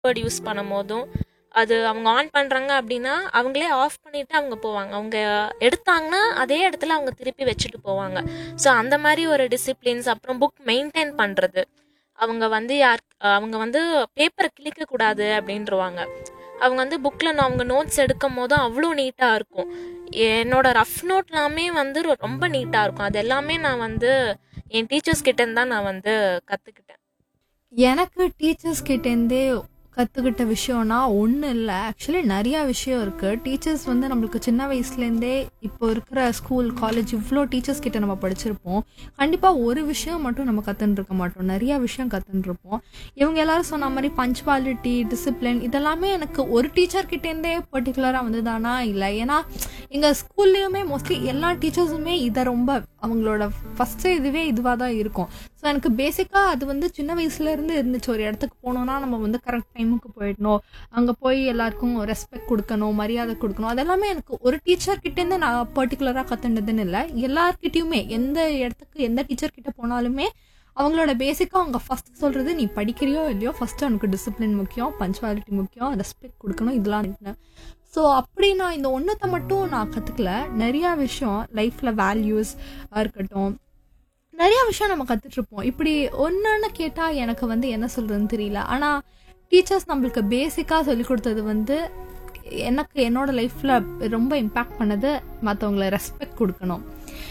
word use பண்ணும் போதும் அது அவங்க ஆன் பண்ணுறாங்க அப்படின்னா அவங்களே ஆஃப் பண்ணிவிட்டு அவங்க போவாங்க அவங்க எடுத்தாங்கன்னா அதே இடத்துல அவங்க திருப்பி வச்சுட்டு போவாங்க ஸோ அந்த மாதிரி ஒரு டிசிப்ளின்ஸ் அப்புறம் புக் மெயின்டைன் பண்ணுறது அவங்க வந்து யார் அவங்க வந்து பேப்பரை கிழிக்கக்கூடாது அப்படின்றவாங்க அவங்க வந்து புக்கில் அவங்க நோட்ஸ் எடுக்கும் போதும் அவ்வளோ நீட்டாக இருக்கும் என்னோட ரஃப் நோட் எல்லாமே வந்து ரொ- ரொம்ப நீட்டாக இருக்கும் அது எல்லாமே நான் வந்து என் டீச்சர்ஸ் கிட்டேருந்து தான் நான் வந்து கற்றுக்கிட்டேன் எனக்கு டீச்சர்ஸ் கிட்டேருந்தே கற்றுக்கிட்ட விஷயம்னா ஒன்றும் இல்லை ஆக்சுவலி நிறையா விஷயம் இருக்குது டீச்சர்ஸ் வந்து நம்மளுக்கு சின்ன வயசுலேருந்தே இப்போ இருக்கிற ஸ்கூல் காலேஜ் இவ்வளோ டீச்சர்ஸ் கிட்ட நம்ம படிச்சிருப்போம் கண்டிப்பாக ஒரு விஷயம் மட்டும் நம்ம கற்றுன்னு இருக்க மாட்டோம் நிறையா விஷயம் கற்றுன்னு இருப்போம் இவங்க எல்லாரும் சொன்ன மாதிரி பஞ்சுவாலிட்டி டிசிப்ளின் இதெல்லாமே எனக்கு ஒரு டீச்சர் கிட்டேருந்தே பர்டிகுலராக வந்ததானா இல்லை ஏன்னா எங்கள் ஸ்கூல்லேயுமே மோஸ்ட்லி எல்லா டீச்சர்ஸுமே இதை ரொம்ப அவங்களோட ஃபஸ்ட்டு இதுவே இதுவாக தான் இருக்கும் ஸோ எனக்கு பேசிக்காக அது வந்து சின்ன வயசுலேருந்து இருந்துச்சு ஒரு இடத்துக்கு போனோம்னா நம்ம வந்து கரெக்ட் டைமுக்கு போயிடணும் அங்கே போய் எல்லாருக்கும் ரெஸ்பெக்ட் கொடுக்கணும் மரியாதை கொடுக்கணும் அதெல்லாமே எனக்கு ஒரு டீச்சர் கிட்டேருந்து நான் பர்டிகுலராக கற்றுண்டதுன்னு இல்லை எல்லார்கிட்டயுமே எந்த இடத்துக்கு எந்த டீச்சர் கிட்ட போனாலுமே அவங்களோட பேசிக்காக அவங்க ஃபர்ஸ்ட் சொல்கிறது நீ படிக்கிறியோ இல்லையோ ஃபர்ஸ்ட் உனக்கு டிசிப்ளின் முக்கியம் பஞ்சுவாலிட்டி முக்கியம் ரெஸ்பெக்ட் கொடுக்கணும் இதெல்லாம் ஸோ அப்படி நான் இந்த ஒன்றத்தை மட்டும் நான் கற்றுக்கல நிறையா விஷயம் லைஃப்பில் வேல்யூஸ் இருக்கட்டும் நிறைய விஷயம் நம்ம கற்றுட்ருப்போம் இப்படி ஒன்றுன்னு கேட்டால் எனக்கு வந்து என்ன சொல்கிறதுன்னு தெரியல ஆனால் டீச்சர்ஸ் நம்மளுக்கு பேசிக்காக சொல்லி கொடுத்தது வந்து எனக்கு என்னோட லைஃப்பில் ரொம்ப இம்பேக்ட் பண்ணது மற்றவங்கள ரெஸ்பெக்ட் கொடுக்கணும்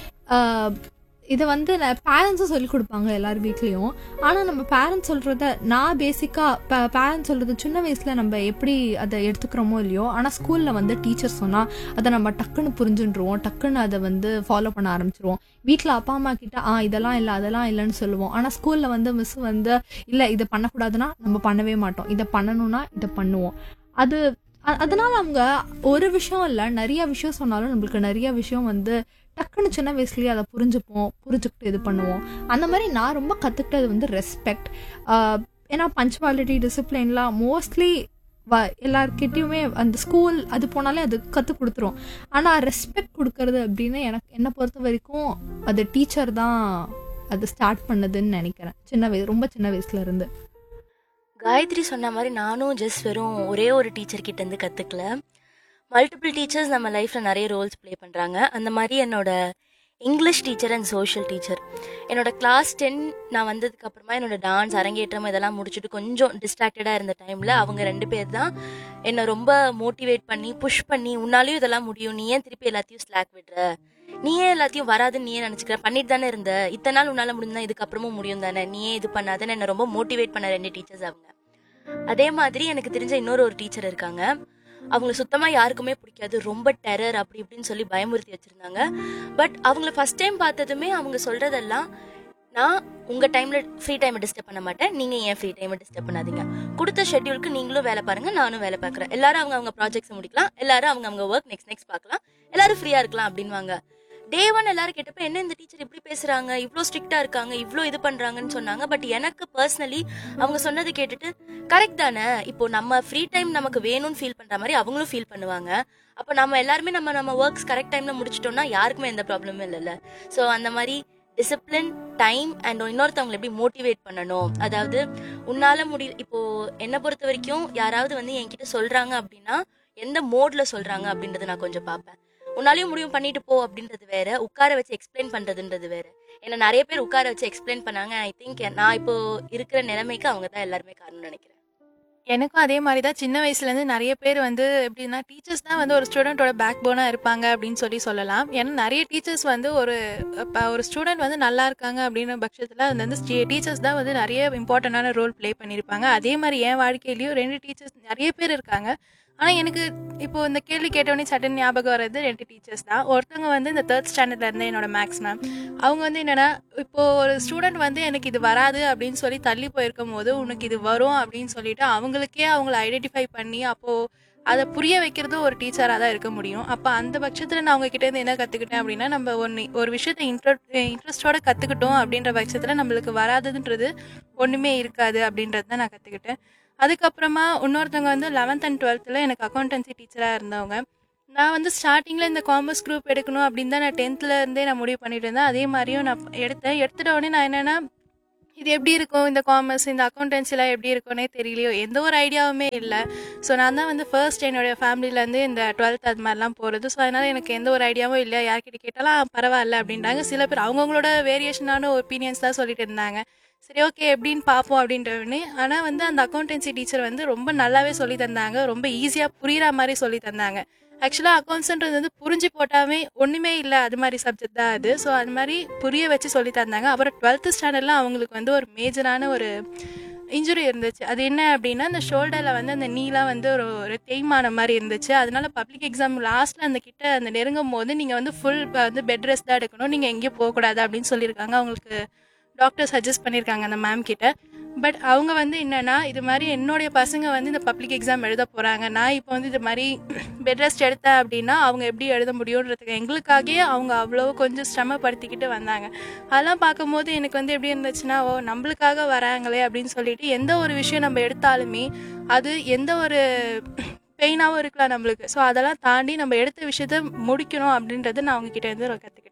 ஆஹ் இதை வந்து பேரண்ட்ஸும் சொல்லி கொடுப்பாங்க எல்லார் வீட்லேயும் ஆனால் நம்ம பேரண்ட்ஸ் சொல்கிறத நான் பேசிக்காக பேரண்ட்ஸ் சொல்கிறது சின்ன வயசில் நம்ம எப்படி அதை எடுத்துக்கிறோமோ இல்லையோ ஆனால் ஸ்கூலில் வந்து டீச்சர் சொன்னால் அதை நம்ம டக்குன்னு புரிஞ்சுட்டுருவோம் டக்குன்னு அதை வந்து ஃபாலோ பண்ண ஆரம்பிச்சிருவோம் வீட்டில் அப்பா அம்மா கிட்ட ஆ இதெல்லாம் இல்லை அதெல்லாம் இல்லைன்னு சொல்லுவோம் ஆனால் ஸ்கூலில் வந்து மிஸ் வந்து இல்லை இதை பண்ணக்கூடாதுன்னா நம்ம பண்ணவே மாட்டோம் இதை பண்ணணும்னா இதை பண்ணுவோம் அது அ- அதனால அவங்க ஒரு விஷயம் இல்லை நிறைய விஷயம் சொன்னாலும் நம்மளுக்கு நிறைய விஷயம் வந்து டக்குன்னு சின்ன வயசுலயே அதை புரிஞ்சுப்போம் புரிஞ்சுக்கிட்டு இது பண்ணுவோம் அந்த மாதிரி நான் ரொம்ப கற்றுக்கிட்டது வந்து ரெஸ்பெக்ட் ஏன்னா பஞ்சுவாலிட்டி டிசிப்ளின்லாம் மோஸ்ட்லி வ எல்லார்கிட்டயுமே அந்த ஸ்கூல் அது போனாலே அது கற்றுக் கொடுத்துரும் ஆனால் ரெஸ்பெக்ட் கொடுக்கறது அப்படின்னு எனக்கு என்னை பொறுத்த வரைக்கும் அது டீச்சர் தான் அது ஸ்டார்ட் பண்ணதுன்னு நினைக்கிறேன் சின்ன வயசு ரொம்ப சின்ன வயசுல இருந்து காயத்ரி சொன்ன மாதிரி நானும் ஜஸ்ட் வெறும் ஒரே ஒரு டீச்சர் கிட்ட இருந்து கற்றுக்கல மல்டிபிள் டீச்சர்ஸ் நம்ம லைஃப்பில் நிறைய ரோல்ஸ் ப்ளே பண்ணுறாங்க அந்த மாதிரி என்னோட English teacher and social teacher என்னோட கிளாஸ் டென் நான் வந்ததுக்கு அப்புறமா என்னோட டான்ஸ் அரங்கேற்றம் இதெல்லாம் முடிச்சுட்டு கொஞ்சம் டிஸ்ட்ராக்டடாக இருந்த டைமில் அவங்க ரெண்டு பேர் தான் என்னை ரொம்ப மோட்டிவேட் பண்ணி புஷ் பண்ணி உன்னாலையும் இதெல்லாம் முடியும் நீ ஏன் திருப்பி எல்லாத்தையும் ஸ்லாக் விடுற நீயே எல்லாத்தையும் வராதுன்னு நீயே நினச்சிக்கிற பண்ணிட்டு தானே இருந்த இத்தனை நாள் உன்னால் முடிஞ்சா இதுக்கப்புறமும் முடியும் தானே நீயே இது பண்ணாதன்னு என்னை ரொம்ப மோட்டிவேட் பண்ண ரெண்டு டீச்சர்ஸ் அவங்க அதே மாதிரி எனக்கு தெரிஞ்ச இன்னொரு ஒரு டீச்சர் இருக்காங்க அவங்கள சுத்தமாக யாருக்குமே பிடிக்காது ரொம்ப டெரர் அப்படி இப்படின்னு சொல்லி பயமுறுத்தி வச்சுருந்தாங்க பட் அவங்கள ஃபர்ஸ்ட் டைம் பார்த்ததுமே அவங்க சொல்கிறதெல்லாம் நான் உங்கள் டைமில் ஃப்ரீ டைமை டிஸ்டர்ப் பண்ண மாட்டேன் நீங்கள் ஏன் ஃப்ரீ டைமை டிஸ்டர்ப் பண்ணாதீங்க கொடுத்த ஷெட்யூலுக்கு நீங்களும் வேலை பாருங்கள் நானும் வேலை பார்க்குறேன் எல்லாரும் அவங்க அவங்க ப்ராஜெக்ட்ஸ் முடிக்கலாம் எல்லாரும் அவங்க அவங்க ஒர்க் நெக்ஸ்ட் நெக்ஸ்ட் பார்க்கலாம் எல்லாரும் ஃப்ரீயாக இருக்கலாம் அப்படின்வாங்க டே ஒன் எல்லாரும் கேட்டப்ப என்ன இந்த டீச்சர் இப்படி பேசுறாங்க இவ்வளோ ஸ்ட்ரிக்டா இருக்காங்க இவ்வளோ இது பண்றாங்கன்னு சொன்னாங்க பட் எனக்கு பர்சனலி அவங்க சொன்னது கேட்டுட்டு கரெக்ட் தானே இப்போ நம்ம ஃப்ரீ டைம் நமக்கு வேணும்னு ஃபீல் பண்ற மாதிரி அவங்களும் ஃபீல் பண்ணுவாங்க அப்போ நம்ம எல்லாருமே நம்ம நம்ம ஒர்க்ஸ் கரெக்ட் டைம்ல முடிச்சிட்டோம்னா யாருக்குமே எந்த ப்ராப்ளமும் இல்லைல்ல ஸோ அந்த மாதிரி டிசிப்ளின் டைம் அண்ட் இன்னொருத்தவங்களை எப்படி மோட்டிவேட் பண்ணணும் அதாவது உன்னால முடியல இப்போ என்னை பொறுத்த வரைக்கும் யாராவது வந்து என்கிட்ட சொல்றாங்க அப்படின்னா எந்த மோட்ல சொல்றாங்க அப்படின்றத நான் கொஞ்சம் பார்ப்பேன் உன்னாலையும் முடியும் பண்ணிட்டு போ அப்படின்றது வேற உட்கார வச்சு எக்ஸ்பிளைன் பண்றதுன்றது வேற ஏன்னா நிறைய பேர் உட்கார வச்சு எக்ஸ்பிளைன் பண்ணாங்க ஐ திங்க் நான் இப்போ இருக்கிற நிலைமைக்கு அவங்க தான் எல்லாருமே காரணம்னு நினைக்கிறேன் எனக்கும் அதே மாதிரி தான் சின்ன வயசுலேருந்து நிறைய பேர் வந்து எப்படின்னா டீச்சர்ஸ் தான் வந்து ஒரு ஸ்டூடெண்ட்டோட பேக் போனாக இருப்பாங்க அப்படின்னு சொல்லி சொல்லலாம் ஏன்னா நிறைய டீச்சர்ஸ் வந்து ஒரு இப்போ ஒரு ஸ்டூடெண்ட் வந்து நல்லா இருக்காங்க அப்படின்ற பட்சத்தில் அது வந்து டீச்சர்ஸ் தான் வந்து நிறைய இம்பார்ட்டண்டான ரோல் ப்ளே பண்ணியிருப்பாங்க அதே மாதிரி என் வாழ்க்கையிலையும் ரெண்டு டீச்சர்ஸ் நிறைய பேர் இருக்காங்க ஆனால் எனக்கு இப்போ இந்த கேள்வி கேட்டவொடனே சட்டன் ஞாபகம் வர்றது ரெண்டு டீச்சர்ஸ் தான் ஒருத்தவங்க வந்து இந்த தேர்ட் ஸ்டாண்டர்ட்ல இருந்து என்னோட மேக்ஸ் மேம் அவங்க வந்து என்னன்னா இப்போ ஒரு ஸ்டூடெண்ட் வந்து எனக்கு இது வராது அப்படின்னு சொல்லி தள்ளி போயிருக்கும் போது உனக்கு இது வரும் அப்படின்னு சொல்லிட்டு அவங்களுக்கே அவங்கள ஐடென்டிஃபை பண்ணி அப்போ அதை புரிய வைக்கிறது ஒரு டீச்சராக தான் இருக்க முடியும் அப்போ அந்த பட்சத்தில் நான் அவங்க கிட்ட இருந்து என்ன கற்றுக்கிட்டேன் அப்படின்னா நம்ம ஒன்று ஒரு விஷயத்தை இன்ட்ர இன்ட்ரெஸ்டோட கற்றுக்கிட்டோம் அப்படின்ற பட்சத்தில் நம்மளுக்கு வராததுன்றது ஒன்றுமே இருக்காது அப்படின்றது தான் நான் கற்றுக்கிட்டேன் அதுக்கப்புறமா இன்னொருத்தவங்க வந்து லெவன்த் அண்ட் டுவெல்த்தில் எனக்கு அக்கௌண்டன்சி டீச்சராக இருந்தவங்க நான் வந்து ஸ்டார்டிங்கில் இந்த காமர்ஸ் குரூப் எடுக்கணும் அப்படின்னு தான் நான் டென்த்தில் இருந்தே நான் முடிவு பண்ணிட்டு இருந்தேன் அதே மாதிரியும் நான் எடுத்தேன் எடுத்துட்ட உடனே நான் என்னென்னா இது எப்படி இருக்கும் இந்த காமர்ஸ் இந்த அக்கௌண்டன்சிலாம் எப்படி இருக்கும்னே தெரியலையோ எந்த ஒரு ஐடியாவுமே இல்லை ஸோ நான் தான் வந்து ஃபர்ஸ்ட் என்னுடைய ஃபேமிலியிலேருந்து இந்த டுவெல்த் அது மாதிரிலாம் போகிறது ஸோ அதனால் எனக்கு எந்த ஒரு ஐடியாவும் இல்லை யார்கிட்ட கேட்டாலும் "ஆ, பரவாயில்ல அப்படின்றாங்க சில பேர் அவங்கவுங்களோட வேரியேஷனான ஒப்பீனியன்ஸ் தான் சொல்லிட்டு இருந்தாங்க சரி ஓகே எப்படின்னு பார்ப்போம் அப்படின்றவனே ஆனால் வந்து அந்த அக்கௌண்டன்சி டீச்சர் வந்து ரொம்ப நல்லாவே சொல்லி தந்தாங்க ரொம்ப ஈஸியாக புரிகிற மாதிரி சொல்லி தந்தாங்க ஆக்சுவலாக அக்கௌண்ட்ஸ்ன்றது வந்து புரிஞ்சு போட்டாமே ஒன்றுமே இல்லை அது மாதிரி சப்ஜெக்ட் தான் அது ஸோ அது மாதிரி புரிய வச்சு சொல்லி தந்தாங்க அப்புறம் டுவெல்த்து ஸ்டாண்டர்ட்லாம் அவங்களுக்கு வந்து ஒரு மேஜரான ஒரு இன்ஜுரி இருந்துச்சு அது என்ன அப்படின்னா அந்த ஷோல்டரில் வந்து அந்த நீலாம் வந்து ஒரு ஒரு தேய்மான மாதிரி இருந்துச்சு அதனால பப்ளிக் எக்ஸாம் லாஸ்ட்டில் அந்த கிட்ட அந்த நெருங்கும் போது நீங்கள் வந்து ஃபுல் வந்து பெட் ரெஸ்ட் தான் எடுக்கணும் நீங்கள் எங்கேயும் போகக்கூடாது அப்படின்னு சொல்லியிருக்காங்க அவங்களுக்கு டாக்டர் சஜஸ்ட் பண்ணியிருக்காங்க அந்த மேம் கிட்ட பட் அவங்க வந்து என்னன்னா இது மாதிரி என்னுடைய பசங்க வந்து இந்த பப்ளிக் எக்ஸாம் எழுத போகிறாங்க நான் இப்போ வந்து இது மாதிரி பெட் ரெஸ்ட் எடுத்தேன் அப்படின்னா அவங்க எப்படி எழுத முடியுன்றதுக்கு எங்களுக்காகவே அவங்க அவ்வளோ கொஞ்சம் சிரமப்படுத்திக்கிட்டு வந்தாங்க அதெல்லாம் பார்க்கும்போது எனக்கு வந்து எப்படி இருந்துச்சுன்னா ஓ நம்மளுக்காக வராங்களே அப்படின்னு சொல்லிட்டு எந்த ஒரு விஷயம் நம்ம எடுத்தாலுமே அது எந்த ஒரு பெயினாகவும் இருக்கலாம் நம்மளுக்கு ஸோ அதெல்லாம் தாண்டி நம்ம எடுத்த விஷயத்த முடிக்கணும் அப்படின்றது நான் அவங்க கிட்ட இருந்து கற்றுக்கிட்டேன்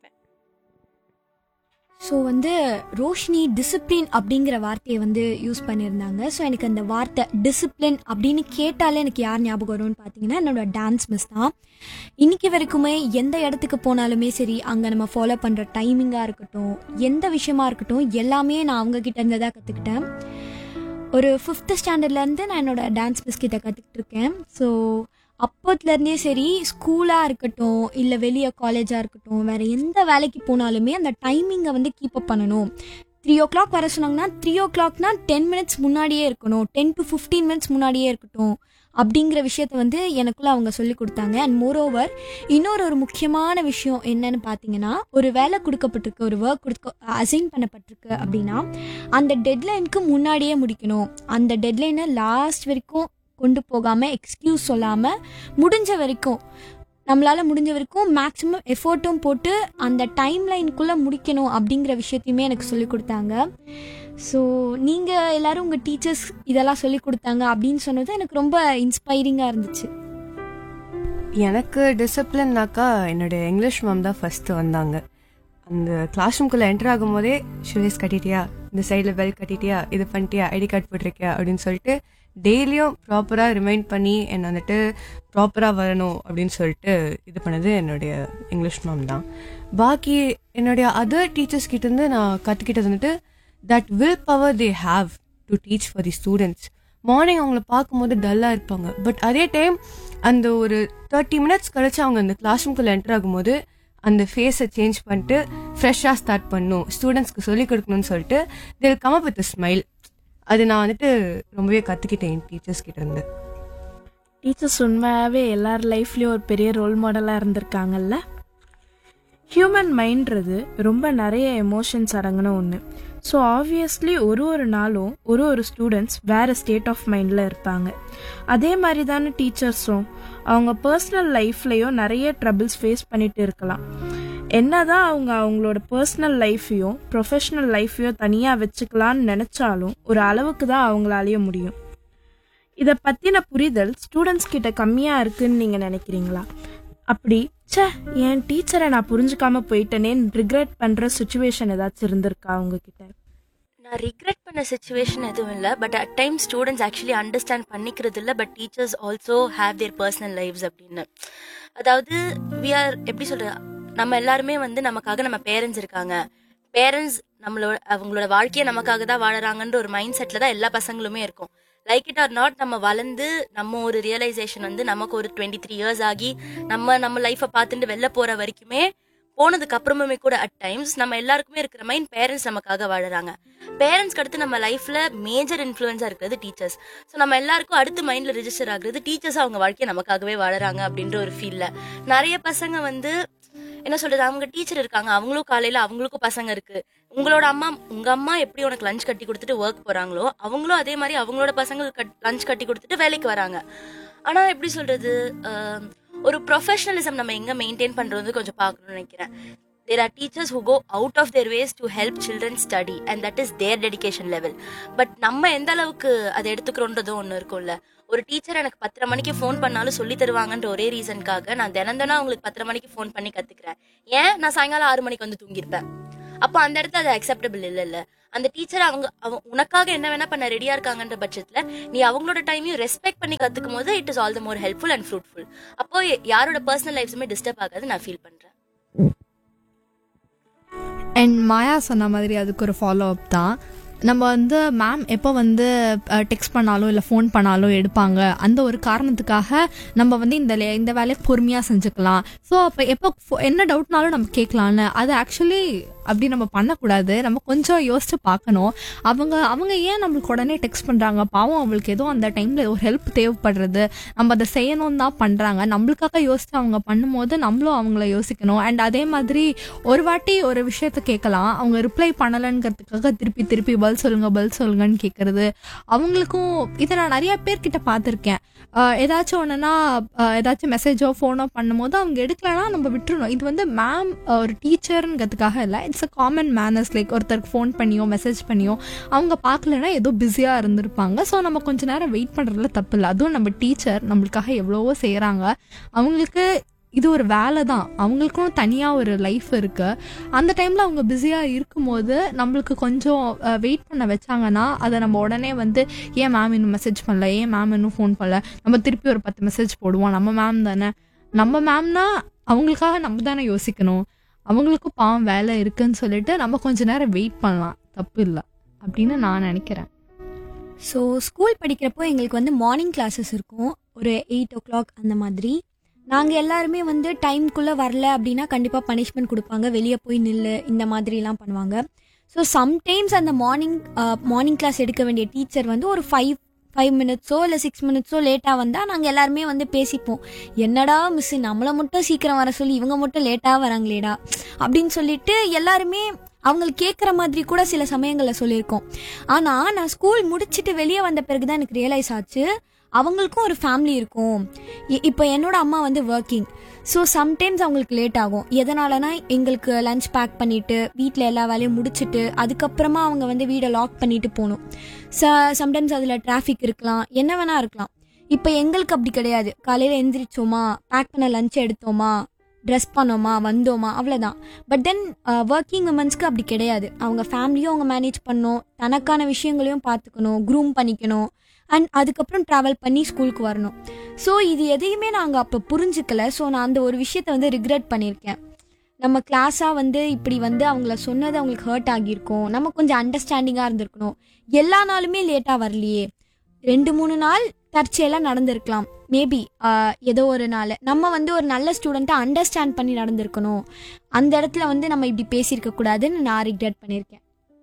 ஸோ வந்து ரோஷினி டிசிப்ளின் அப்படிங்கிற வார்த்தையை வந்து யூஸ் பண்ணியிருந்தாங்க ஸோ எனக்கு அந்த வார்த்தை டிசிப்ளின் அப்படின்னு கேட்டாலே எனக்கு யார் ஞாபகம் வரும்னு பார்த்தீங்கன்னா என்னோட டான்ஸ் மிஸ் தான் இன்னைக்கு வரைக்குமே எந்த இடத்துக்கு போனாலுமே சரி அங்கே நம்ம ஃபாலோ பண்ணுற டைமிங்காக இருக்கட்டும் எந்த விஷயமா இருக்கட்டும் எல்லாமே நான் அவங்க கிட்ட இருந்து தான் கற்றுக்கிட்டேன் ஒரு ஃபிஃப்த்து ஸ்டாண்டர்ட்லேருந்து நான் என்னோட டான்ஸ் மிஸ் கிட்ட கற்றுக்கிட்டு இருக்கேன் ஸோ அப்போத்துலேருந்தே சரி ஸ்கூலாக இருக்கட்டும் இல்லை வெளியே காலேஜாக இருக்கட்டும் வேறு எந்த வேலைக்கு போனாலுமே அந்த டைமிங்கை வந்து கீப் அப் பண்ணணும் த்ரீ ஓ கிளாக் வர சொன்னாங்கன்னா த்ரீ ஓ கிளாக்னா டென் மினிட்ஸ் முன்னாடியே இருக்கணும் டென் டு ஃபிஃப்டீன் மினிட்ஸ் முன்னாடியே இருக்கட்டும் அப்படிங்கிற விஷயத்த வந்து எனக்குள்ள அவங்க சொல்லி கொடுத்தாங்க அண்ட் மோரோவர் இன்னொரு ஒரு முக்கியமான விஷயம் என்னன்னு பார்த்தீங்கன்னா ஒரு வேலை கொடுக்கப்பட்டிருக்கு ஒரு ஒர்க் கொடுக்க அசைன் பண்ணப்பட்டிருக்கு அப்படின்னா அந்த டெட்லைனுக்கு முன்னாடியே முடிக்கணும் அந்த டெட்லைனை லாஸ்ட் வரைக்கும் கொண்டு போகாமல் எக்ஸ்கியூஸ் சொல்லாமல் முடிஞ்ச வரைக்கும் நம்மளால் முடிஞ்ச வரைக்கும் மேக்ஸிமம் எஃபோர்ட்டும் போட்டு அந்த டைம் லைனுக்குள்ளே முடிக்கணும் அப்படிங்கிற விஷயத்தையுமே எனக்கு சொல்லி கொடுத்தாங்க ஸோ நீங்கள் எல்லாரும் உங்கள் டீச்சர்ஸ் இதெல்லாம் சொல்லி கொடுத்தாங்க அப்படின்னு சொன்னது எனக்கு ரொம்ப இன்ஸ்பைரிங்காக இருந்துச்சு எனக்கு டிசிப்ளின்னாக்கா என்னோட இங்கிலீஷ் மேம் தான் ஃபர்ஸ்ட் வந்தாங்க அந்த கிளாஸ் ரூம்குள்ளே என்டர் ஆகும்போதே ஷூஸ் கட்டிட்டியா இந்த சைடில் பெல் கட்டிட்டியா இது பண்ணிட்டியா ஐடி கார்டு போட்டிருக்கியா அப்படின்னு சொல்லிட்டு டெய்லியும் ப்ராப்பராக ரிமைண்ட் பண்ணி என்னை வந்துட்டு ப்ராப்பராக வரணும் அப்படின்னு சொல்லிட்டு இது பண்ணது என்னுடைய இங்கிலீஷ் மேம் தான் பாக்கி என்னுடைய அதர் டீச்சர்ஸ் கிட்டேருந்து நான் கற்றுக்கிட்டது வந்துட்டு that will power they have to teach for the students morning அவங்கள பார்க்கும்போது டல்லாக இருப்பாங்க பட் அதே டைம் அந்த ஒரு தேர்ட்டி மினிட்ஸ் கழிச்சு அவங்க அந்த கிளாஸ் ரூம்குள்ளே என்டர் ஆகும்போது அந்த ஃபேஸை சேஞ்ச் பண்ணிட்டு ஃப்ரெஷ்ஷாக ஸ்டார்ட் பண்ணும் ஸ்டூடெண்ட்ஸ்க்கு சொல்லிக் கொடுக்கணும்னு சொல்லிட்டு தில் கம் அப் வித் ஸ்மைல் அது நான் வந்துட்டு ரொம்பவே கற்றுக்கிட்டேன் என் டீச்சர்ஸ் கிட்ட இருந்து டீச்சர்ஸ் உண்மையாகவே எல்லார் லைஃப்லேயும் ஒரு பெரிய ரோல் மாடலாக இருந்திருக்காங்கல்ல ஹியூமன் மைண்ட்றது ரொம்ப நிறைய எமோஷன்ஸ் அடங்கின ஒன்று ஸோ ஆப்வியஸ்லி ஒரு ஒரு நாளும் ஒரு ஒரு ஸ்டூடெண்ட்ஸ் வேறு ஸ்டேட் ஆஃப் மைண்டில் இருப்பாங்க அதே மாதிரி தானே டீச்சர்ஸும் அவங்க பர்சனல் லைஃப்லேயும் நிறைய ட்ரபிள்ஸ் ஃபேஸ் பண்ணிட்டு இருக்கலாம் என்னதான் அவங்க அவங்களோட பர்சனல் லைஃப்பையும் ப்ரொஃபஷனல் லைஃப்பையும் தனியாக வச்சுக்கலான்னு நினச்சாலும் ஒரு அளவுக்கு தான் அவங்களாலேயே முடியும் இதை பற்றின புரிதல் ஸ்டூடெண்ட்ஸ் கிட்ட கம்மியாக இருக்குன்னு நீங்கள் நினைக்கிறீங்களா அப்படி ச்சே என் டீச்சரை நான் புரிஞ்சுக்காம போயிட்டேனேன்னு ரிக்ரெட் பண்ணுற சுச்சுவேஷன் ஏதாச்சும் இருந்திருக்கா உங்ககிட்ட நான் ரிக்ரெட் பண்ண சுச்சுவேஷன் எதுவும் இல்லை but at time students actually understand பண்ணிக்கிறது இல்லை but teachers also have their personal lifes அப்படின்னு அதாவது வி ஆர் எப்படி சொல்றது நம்ம எல்லாருமே வந்து நமக்காக நம்ம பேரண்ட்ஸ் இருக்காங்க பேரண்ட்ஸ் நம்மளோட அவங்களோட வாழ்க்கையை நமக்காக தான் வாழறாங்கன்ற ஒரு மைண்ட் செட்டில் தான் எல்லா பசங்களுமே இருக்கும் லைக் இட் ஆர் நாட் நம்ம வளர்ந்து நம்ம ஒரு ரியலைசேஷன் வந்து நமக்கு ஒரு டுவெண்ட்டி த்ரீ இயர்ஸ் ஆகி நம்ம நம்ம லைஃப்பை பார்த்துட்டு வெளில போகிற வரைக்குமே போனதுக்கு அப்புறமுமே கூட அட் டைம்ஸ் நம்ம எல்லாருக்குமே இருக்கிற மைண்ட் பேரண்ட்ஸ் நமக்காக வாழறாங்க பேரண்ட்ஸ்க்கு அடுத்து நம்ம லைஃப்ல மேஜர் இன்ஃப்ளூயன்ஸா இருக்கிறது டீச்சர்ஸ் ஸோ நம்ம எல்லாருக்கும் அடுத்து மைண்ட்ல ரிஜிஸ்டர் ஆகுறது டீச்சர்ஸ் அவங்க வாழ்க்கையை நமக்காகவே வாழறாங்க அப்படின்ற ஒரு ஃபீல்ல நிறைய பசங்க வந்து என்ன சொல்றது அவங்க டீச்சர் இருக்காங்க அவங்களும் காலையில அவங்களுக்கும் பசங்க இருக்கு உங்களோட அம்மா உங்க அம்மா எப்படி உனக்கு லஞ்ச் கட்டி கொடுத்துட்டு ஒர்க் போறாங்களோ அவங்களும் அதே மாதிரி அவங்களோட பசங்களுக்கு லஞ்ச் கட்டி கொடுத்துட்டு வேலைக்கு வராங்க ஆனா எப்படி சொல்றது ஆஹ், ஒரு ப்ரொஃபஷனலிசம் நம்ம எங்க மெயின்டைன் பண்றது கொஞ்சம் பார்க்கணும்னு நினைக்கிறேன் there are teachers who go out of their ways to help children study and that is their dedication level but நம்ம எந்த அளவுக்கு அதை எடுத்துக்கிறோன்றதும் ஒன்று இருக்கும்ல ஒரு டீச்சர் எனக்கு பத்தரை மணிக்கு ஃபோன் பண்ணாலும் சொல்லி தருவாங்கன்ற ஒரே ரீசனுக்காக நான் தினம் தினம் அவங்களுக்கு பத்தரை மணிக்கு ஃபோன் பண்ணி கத்துக்கிறேன் ஏன் நான் சாயங்காலம் ஆறு மணிக்கு வந்து தூங்கியிருப்பேன் அப்போ அந்த இடத்துல அது அக்செப்டபிள் இல்லைல்ல அந்த டீச்சர் அவங்க அவங்க உனக்காக என்ன வேணா பண்ண ரெடியா இருக்காங்கன்ற பட்சத்துல நீ அவங்களோட டைமையும் ரெஸ்பெக்ட் பண்ணி கத்துக்கும் போது it is all the more helpful and fruitful அப்போ யாரோட பர்சனல் லைஃப்ஸுமே டிஸ்டர்ப் ஆகாது நான் ஃபீல் பண்றேன் அண்ட் மாயா சொன்ன மாதிரி அதுக்கு ஒரு ஃபாலோ அப் தான் நம்ம வந்து மேம் எப்போ வந்து டெக்ஸ்ட் பண்ணாலும் இல்லை ஃபோன் பண்ணாலும் எடுப்பாங்க அந்த ஒரு காரணத்துக்காக நம்ம வந்து இந்த லே- இந்த வேலையை பொறுமையாக செஞ்சுக்கலாம் ஸோ அப்போ எப்போ ஃபோ- என்ன டவுட்னாலும் நம்ம கேட்கலான்னு அது ஆக்சுவலி அப்படி நம்ம பண்ணக்கூடாது நம்ம கொஞ்சம் யோசிச்சு பார்க்கணும் அவங்க அவங்க ஏன் நம்மளுக்கு உடனே டெக்ஸ்ட் பண்ணுறாங்க பாவம் அவங்களுக்கு ஏதோ அந்த டைமில் ஒரு ஹெல்ப் தேவைப்படுறது நம்ம அதை செய்யணும் தான் பண்ணுறாங்க நம்மளுக்காக யோசிச்சு அவங்க பண்ணும்போது நம்மளும் அவங்கள யோசிக்கணும் அண்ட் அதே மாதிரி ஒரு வாட்டி ஒரு விஷயத்த கேட்கலாம் அவங்க ரிப்ளை பண்ணலைங்கிறதுக்காக திருப்பி திருப்பி பதில் சொல்லுங்க பதில் சொல்லுங்கன்னு கேட்கறது அவங்களுக்கும் இதை நான் நிறைய பேர்கிட்ட பார்த்துருக்கேன் ஆஹ் ஏதாச்சும் ஒன்றுனா ஏதாச்சும் மெசேஜோ ஃபோனோ பண்ணும்போது அவங்க எடுக்கலனா நம்ம விட்டுறணும் இது வந்து மேம் ஒரு டீச்சருங்கிறதுக்காக இல்லை it's a common manners like ஒருத்தருக்கு ஃபோன் பண்ணியோ மெசேஜ் பண்ணியோ அவங்க பார்க்கலனா ஏதோ பிஸியாக இருந்திருப்பாங்க ஸோ நம்ம கொஞ்ச நேரம் வெயிட் பண்ணுறதுல தப்பு இல்லை அதுவும் நம்ம டீச்சர் நம்மளுக்காக எவ்வளவோ செய்கிறாங்க அவங்களுக்கு இது ஒரு வேலை தான் அவங்களுக்கும் தனியாக ஒரு லைஃப் இருக்கு அந்த டைமில் அவங்க பிஸியாக இருக்கும்போது நம்மளுக்கு கொஞ்சம் வெயிட் பண்ண வச்சாங்கன்னா அதை நம்ம உடனே வந்து ஏன் மேம் இன்னும் மெசேஜ் பண்ணல ஏன் மேம் இன்னும் ஃபோன் பண்ணல நம்ம திருப்பி ஒரு பத்து மெசேஜ் போடுவோம் நம்ம மேம் தானே நம்ம மேம்னா அவங்களுக்காக நம்ம தானே யோசிக்கணும் அவங்களுக்கும் பாவம் வேலை இருக்குன்னு சொல்லிட்டு நம்ம கொஞ்ச நேரம் வெயிட் பண்ணலாம் தப்பு இல்லை அப்படின்னு நான் நினைக்கிறேன் ஸோ ஸ்கூல் படிக்கிறப்போ எங்களுக்கு வந்து மார்னிங் கிளாஸஸ் இருக்கும் ஒரு எயிட் ஓ கிளாக் அந்த மாதிரி நாங்கள் எல்லாருமே வந்து டைம்குள்ளே வரல அப்படின்னா கண்டிப்பாக பனிஷ்மெண்ட் கொடுப்பாங்க வெளியே போய் நில்லு இந்த மாதிரிலாம் பண்ணுவாங்க ஸோ சம்டைம்ஸ் அந்த மார்னிங் மார்னிங் கிளாஸ் எடுக்க வேண்டிய டீச்சர் வந்து ஒரு ஃபைவ் ஃபைவ் மினிட்ஸோ இல்லை சிக்ஸ் மினிட்ஸோ லேட்டாக வந்தால் நாங்கள் எல்லாருமே வந்து பேசிப்போம் என்னடா மிஸ் நம்மளை மட்டும் சீக்கிரம் வர சொல்லி இவங்க மட்டும் லேட்டாக வராங்களேடா அப்படின்னு சொல்லிட்டு எல்லாருமே அவங்களுக்கு கேட்குற மாதிரி கூட சில சமயங்களில் சொல்லியிருக்கோம் ஆனால் நான் ஸ்கூல் முடிச்சுட்டு வெளியே வந்த பிறகு தான் எனக்கு ரியலைஸ் ஆச்சு அவங்களுக்கும் ஒரு ஃபேமிலி இருக்கும் இ- இப்போ என்னோட அம்மா வந்து ஒர்க்கிங் ஸோ சம்டைம்ஸ் அவங்களுக்கு லேட் ஆகும் எதனாலனா எங்களுக்கு லஞ்ச் பேக் பண்ணிட்டு வீட்டில் எல்லா வேலையும் முடிச்சுட்டு அதுக்கப்புறமா அவங்க வந்து வீடை லாக் பண்ணிட்டு போகணும் ச சம்டைம்ஸ் அதில் டிராஃபிக் இருக்கலாம் என்ன வேணா இருக்கலாம் இப்போ எங்களுக்கு அப்படி கிடையாது காலையில் எந்திரிச்சோமா பேக் பண்ண லஞ்ச் எடுத்தோமா ட்ரெஸ் பண்ணோமா வந்தோமா அவ்வளோதான் பட் தென் ஒர்க்கிங் உமன்ஸ்க்கு அப்படி கிடையாது அவங்க ஃபேமிலியும் அவங்க மேனேஜ் பண்ணணும் தனக்கான விஷயங்களையும் பார்த்துக்கணும் க்ரூம் பண்ணிக்கணும் அண்ட் அதுக்கப்புறம் ட்ராவல் பண்ணி ஸ்கூலுக்கு வரணும் ஸோ இது எதையுமே நாங்கள் அப்போ புரிஞ்சுக்கல ஸோ நான் அந்த ஒரு விஷயத்தை வந்து ரிக்ரெட் பண்ணியிருக்கேன் நம்ம கிளாஸாக வந்து இப்படி வந்து அவங்கள சொன்னது அவங்களுக்கு ஹர்ட் ஆகியிருக்கும் நம்ம கொஞ்சம் அண்டர்ஸ்டாண்டிங்காக இருந்திருக்கணும் எல்லா நாளுமே லேட்டாக வரலையே ரெண்டு மூணு நாள் தற்செயலாக நடந்திருக்கலாம் மேபி ஏதோ ஒரு நாள் நம்ம வந்து ஒரு நல்ல ஸ்டூடெண்ட்டை அண்டர்ஸ்டாண்ட் பண்ணி நடந்திருக்கணும் அந்த இடத்துல வந்து நம்ம இப்படி பேசியிருக்க கூடாதுன்னு நான் ரிக்ரெட் பண்ணியிருக்கேன்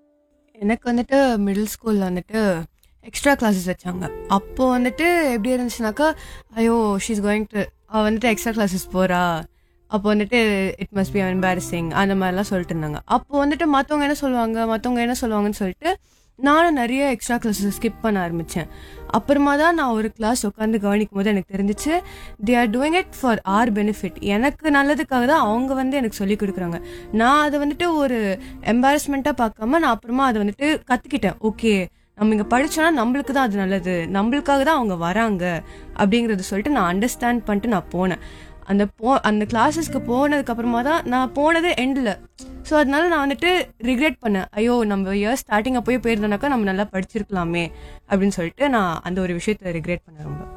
எனக்கு வந்துட்டு மிடில் ஸ்கூலில் வந்துட்டு எக்ஸ்ட்ரா கிளாஸஸ் வச்சாங்க அப்போ வந்துட்டு எப்படி இருந்துச்சுனாக்கா ஐயோ ஷீஸ் கோயிங் டு அவள் வந்துட்டு எக்ஸ்ட்ரா கிளாஸஸ் போகிறா அப்போ வந்துட்டு இட் மஸ்ட் பி எம்பாரசிங் அந்த மாதிரிலாம் சொல்லிட்டு இருந்தாங்க அப்போ வந்துட்டு மற்றவங்க என்ன சொல்லுவாங்க மற்றவங்க என்ன சொல்லுவாங்கன்னு சொல்லிட்டு நானும் நிறைய எக்ஸ்ட்ரா கிளாஸஸ் ஸ்கிப் பண்ண ஆரம்பித்தேன் அப்புறமா தான் நான் ஒரு கிளாஸ் உட்காந்து கவனிக்கும் போது எனக்கு தெரிஞ்சிச்சு they are doing it for our benefit எனக்கு நல்லதுக்காக தான் அவங்க வந்து எனக்கு சொல்லி கொடுக்குறாங்க நான் அதை வந்துட்டு ஒரு எம்பாரஸ்மெண்ட்டாக பார்க்காம நான் அப்புறமா அதை வந்துட்டு கற்றுக்கிட்டேன் ஓகே நம்ம இங்கே படிச்சோன்னா நம்மளுக்கு தான் அது நல்லது நம்மளுக்காக தான் அவங்க வராங்க அப்படிங்கறத சொல்லிட்டு நான் அண்டர்ஸ்டாண்ட் பண்ணிட்டு நான் போனேன் அந்த போ அந்த கிளாஸஸ்க்கு போனதுக்கு அப்புறமா தான் நான் போனது எண்டில் ஸோ அதனால நான் வந்துட்டு ரிக்ரெட் பண்ணேன் ஐயோ நம்ம இயர் ஸ்டார்டிங் அப்போயே போயிருந்தோம்னாக்கா நம்ம நல்லா படிச்சிருக்கலாமே அப்படின்னு சொல்லிட்டு நான் அந்த ஒரு விஷயத்த ரிக்ரெட் பண்ணேன் ரொம்ப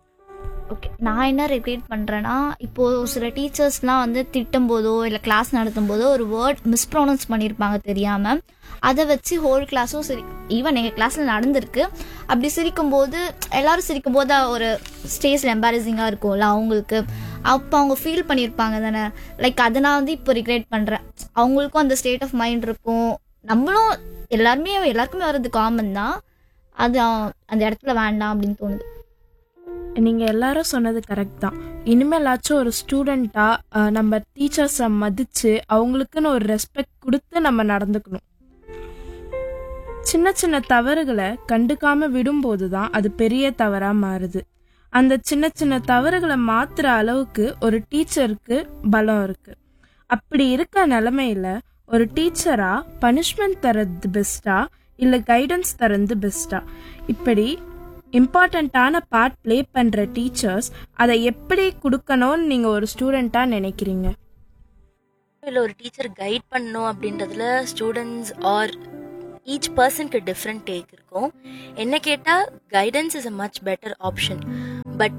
ஓகே நான் என்ன ரெக்ரேட் பண்ணுறேன்னா இப்போது சில டீச்சர்ஸ்லாம் வந்து திட்டும் போதோ இல்லை கிளாஸ் நடத்தும் போதோ ஒரு வேர்ட் மிஸ்ப்ரொனவுன்ஸ் பண்ணியிருப்பாங்க தெரியாமல் அதை வச்சு ஹோல் கிளாஸும் சரி ஈவன் எங்கள் கிளாஸில் நடந்திருக்கு அப்படி சிரிக்கும்போது எல்லாரும் சிரிக்கும்போது ஒரு ஸ்டேஜில் எம்பாரசிங்காக இருக்கும்ல அவங்களுக்கு அப்போ அவங்க ஃபீல் பண்ணியிருப்பாங்க தானே லைக் அதை நான் வந்து இப்போ ரிக்ரெட் பண்ணுறேன் அவங்களுக்கும் அந்த ஸ்டேட் ஆஃப் மைண்ட் இருக்கும் நம்மளும் எல்லாருமே எல்லாருக்குமே வர்றது காமன் தான் அது அவ- அந்த இடத்துல வேண்டாம் அப்படின்னு தோணுது நீங்கள் எல்லாரும் சொன்னது கரெக்ட் தான் இனிமேலாச்சும் ஒரு ஸ்டூடெண்ட்டாக நம்ம டீச்சர்ஸை மதித்து அவங்களுக்குன்னு ஒரு ரெஸ்பெக்ட் கொடுத்து நம்ம நடந்துக்கணும் சின்ன சின்ன தவறுகளை கண்டுக்காம விடும்போது தான் அது பெரிய தவறாக மாறுது அந்த சின்ன சின்ன தவறுகளை மாத்துற அளவுக்கு ஒரு டீச்சருக்கு பலம் இருக்கு அப்படி இருக்க நிலமையில ஒரு டீச்சரா பனிஷ்மெண்ட் தரது பெஸ்டா இல்லை கைடன்ஸ் தரது பெஸ்டா இப்படி இம்பார்ட்டண்ட்டான பார்ட் ப்ளே பண்ணுற டீச்சர்ஸ் அதை எப்படி கொடுக்கணும்னு நீங்கள் ஒரு ஸ்டூடெண்ட்டாக நினைக்கிறீங்க இல்லை ஒரு டீச்சர் கைட் பண்ணணும் அப்படின்றதுல ஸ்டூடெண்ட்ஸ் ஆர் ஈச் பர்சனுக்கு டிஃப்ரெண்ட் டேக் இருக்கும் என்ன கேட்டால் guidance is a much better option but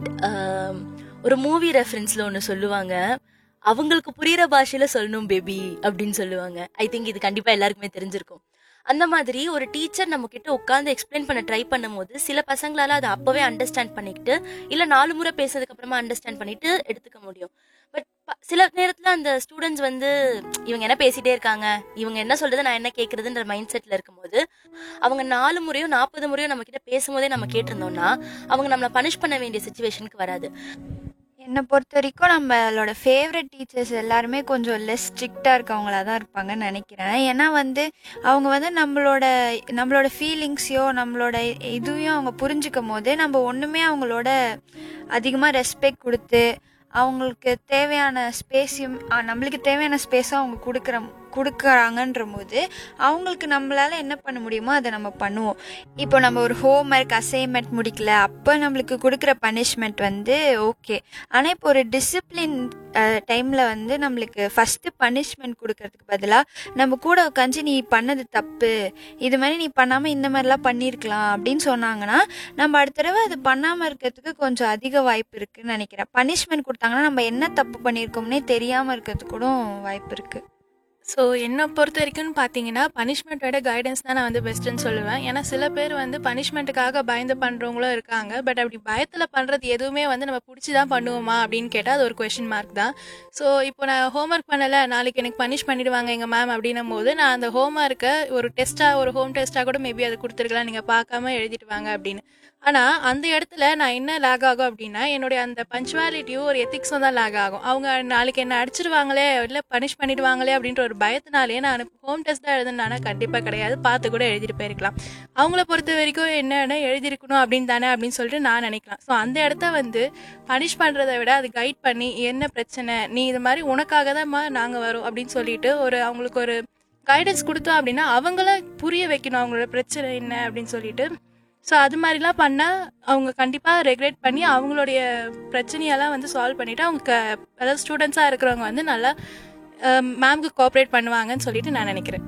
ஒரு மூவி ரெஃபரன்ஸில் ஒன்று சொல்லுவாங்க அவங்களுக்கு புரியுற பாஷையில சொல்லணும் பேபி அப்படின்னு சொல்லுவாங்க ஐ திங்க் இது கண்டிப்பா எல்லாருக்குமே தெரிஞ்சிருக்கும் அந்த மாதிரி ஒரு டீச்சர் நம்ம கிட்ட உட்காந்து எக்ஸ்பிளைன் பண்ண ட்ரை பண்ணும்போது சில பசங்களால அதை அப்பவே அண்டர்ஸ்டாண்ட் பண்ணிக்கிட்டு இல்ல நாலு முறை பேசுறதுக்கு அப்புறமா அண்டர்ஸ்டாண்ட் பண்ணிட்டு எடுத்துக்க முடியும் பட் சில நேரத்துல அந்த ஸ்டூடெண்ட்ஸ் வந்து இவங்க என்ன பேசிட்டே இருக்காங்க இவங்க என்ன சொல்றது நான் என்ன கேட்கறதுன்ற மைண்ட் செட்ல இருக்கும்போது அவங்க நாலு முறையோ நாற்பது முறையோ நம்ம கிட்ட பேசும்போதே நம்ம கேட்டிருந்தோம்னா அவங்க நம்மளை பனிஷ் பண்ண வேண்டிய சுச்சுவேஷனுக்கு வராது என்னை பொறுத்த வரைக்கும் நம்மளோட ஃபேவரட் டீச்சர்ஸ் எல்லாருமே கொஞ்சம் லெஸ் ஸ்ட்ரிக்டாக இருக்கவங்களா தான் இருப்பாங்கன்னு நினைக்கிறேன் ஏன்னா வந்து அவங்க வந்து நம்மளோட நம்மளோட ஃபீலிங்ஸையோ நம்மளோட இதுவையும் அவங்க புரிஞ்சுக்கும் போது நம்ம ஒன்றுமே அவங்களோட அதிகமாக ரெஸ்பெக்ட் கொடுத்து அவங்களுக்கு தேவையான ஸ்பேஸையும் நம்மளுக்கு தேவையான ஸ்பேஸும் அவங்க கொடுக்குற கொடுக்குறாங்கன்ற போது அவங்களுக்கு நம்மளால என்ன பண்ண முடியுமோ அதை நம்ம பண்ணுவோம் இப்போ நம்ம ஒரு ஹோம் ஒர்க் அசைன்மெண்ட் முடிக்கல அப்போ நம்மளுக்கு கொடுக்குற பனிஷ்மெண்ட் வந்து ஓகே ஆனால் இப்போ ஒரு டிசிப்ளின் டைமில் வந்து நம்மளுக்கு ஃபஸ்ட்டு பனிஷ்மெண்ட் கொடுக்கறதுக்கு பதிலாக நம்ம கூட உட்காந்து நீ பண்ணது தப்பு இது மாதிரி நீ பண்ணாமல் இந்த மாதிரிலாம் பண்ணியிருக்கலாம் அப்படின்னு சொன்னாங்கன்னா நம்ம அடுத்த தடவை அது பண்ணாமல் இருக்கிறதுக்கு கொஞ்சம் அதிக வாய்ப்பு இருக்குன்னு நினைக்கிறேன் பனிஷ்மெண்ட் கொடுத்தாங்கன்னா நம்ம என்ன தப்பு பண்ணியிருக்கோம்னே தெரியாமல் இருக்கிறதுக்கு கூட வாய்ப்பு இருக்குது ஸோ என்னை பொறுத்த வரைக்கும் பார்த்தீங்கன்னா பனிஷ்மெண்ட்டோட கைடன்ஸ் தான் நான் வந்து பெஸ்ட்டுன்னு சொல்லுவேன் ஏன்னா சில பேர் வந்து பனிஷ்மெண்ட்டுக்காக பயந்து பண்ணுறவங்களும் இருக்காங்க பட் அப்படி பயத்தில் பண்ணுறது எதுவுமே வந்து நம்ம பிடிச்சி தான் பண்ணுவோமா அப்படின்னு கேட்டால் அது ஒரு கொஷின் மார்க் தான் ஸோ இப்போ நான் ஹோம்ஒர்க் பண்ணலை நாளைக்கு எனக்கு பனிஷ் பண்ணிடுவாங்க எங்கள் மேம் அப்படின்னும் போது நான் அந்த ஹோம்ஒர்க்கை ஒரு டெஸ்ட்டாக ஒரு ஹோம் டெஸ்ட்டாக கூட மேபி அதை கொடுத்துருக்கலாம் நீங்கள் பார்க்காம எழுதிட்டு வாங்க அப்படின்னு ஆனால் அந்த இடத்துல நான் என்ன லேக் ஆகும் அப்படின்னா என்னுடைய அந்த பஞ்சுவாலிட்டியும் ஒரு எத்திக்ஸும் தான் லேக் ஆகும் அவங்க நாளைக்கு என்ன அடிச்சிருவாங்களே இல்லை பனிஷ் பண்ணிடுவாங்களே அப்படின்ற ஒரு பயத்தினாலே நான் ஹோம் டெஸ்ட் தான் எழுதுனானா கண்டிப்பாக கிடையாது பார்த்து கூட எழுதிட்டு போயிருக்கலாம் அவங்கள பொறுத்த வரைக்கும் என்னென்ன எழுதிருக்கணும் அப்படின்னு தானே அப்படின்னு சொல்லிட்டு நான் நினைக்கலாம் ஸோ அந்த இடத்த வந்து பனிஷ் பண்ணுறதை விட அது கைட் பண்ணி என்ன பிரச்சனை நீ இது மாதிரி உனக்காக தான் நாங்கள் வரோம் அப்படின்னு சொல்லிட்டு ஒரு அவங்களுக்கு ஒரு கைடன்ஸ் கொடுத்தோம் அப்படின்னா அவங்கள புரிய வைக்கணும் அவங்களோட பிரச்சனை என்ன அப்படின்னு சொல்லிட்டு ஸோ அது மாதிரிலாம் பண்ணால் அவங்க கண்டிப்பாக ரெகுலேட் பண்ணி அவங்களுடைய பிரச்சனையெல்லாம் வந்து சால்வ் பண்ணிவிட்டு அவங்க க- அதாவது ஸ்டூடெண்ட்ஸாக இருக்கிறவங்க வந்து நல்லா மேம்க்கு கோஆப்ரேட் பண்ணுவாங்கன்னு சொல்லிட்டு நான் நினைக்கிறேன்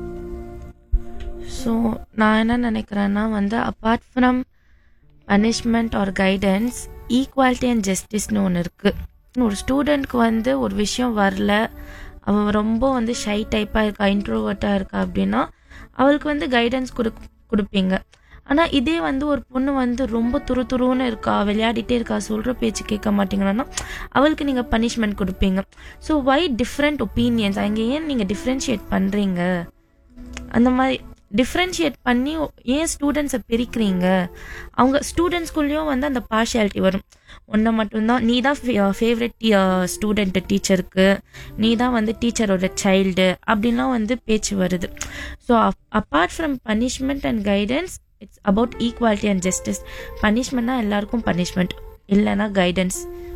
ஸோ நான் என்ன நினைக்கிறேன்னா வந்து apart from punishment or guidance equality and ஜஸ்டிஸ்னு ஒன்று இருக்குது ஒரு ஸ்டூடெண்ட்க்கு வந்து ஒரு விஷயம் வரல அவன் ரொம்ப வந்து ஷை டைப்பாக இருக்கா இன்ட்ரோவர்ட்டாக இருக்கா அப்படின்னா அவளுக்கு வந்து கைடன்ஸ் கொடு கொடுப்பீங்க ஆனால் இதே வந்து ஒரு பொண்ணு வந்து ரொம்ப துரு துருன்னு இருக்கா விளையாடிட்டே இருக்கா சொல்கிற பேச்சு கேட்க மாட்டேங்கிறான்னா அவளுக்கு நீங்கள் பனிஷ்மெண்ட் கொடுப்பீங்க ஸோ வை டிஃப்ரெண்ட் ஒப்பீனியன்ஸ் அங்கே ஏன் நீங்கள் டிஃப்ரென்ஷியேட் பண்ணுறீங்க அந்த மாதிரி டிஃப்ரென்ஷியேட் பண்ணி ஏன் ஸ்டூடெண்ட்ஸை பிரிக்கிறீங்க அவங்க ஸ்டூடெண்ட்ஸ்குள்ளேயும் வந்து அந்த பார்ஷியாலிட்டி வரும் ஒன்றை மட்டும்தான் நீ தான் ஃபேவரட் ஸ்டூடெண்ட்டு டீச்சருக்கு நீ தான் வந்து டீச்சரோட சைல்டு அப்படின்லாம் வந்து பேச்சு வருது so apart from punishment and guidance it's about equality and justice பனிஷ்மெண்ட்னா எல்லாருக்கும் பனிஷ்மெண்ட் இல்லைன்னா கைடன்ஸ்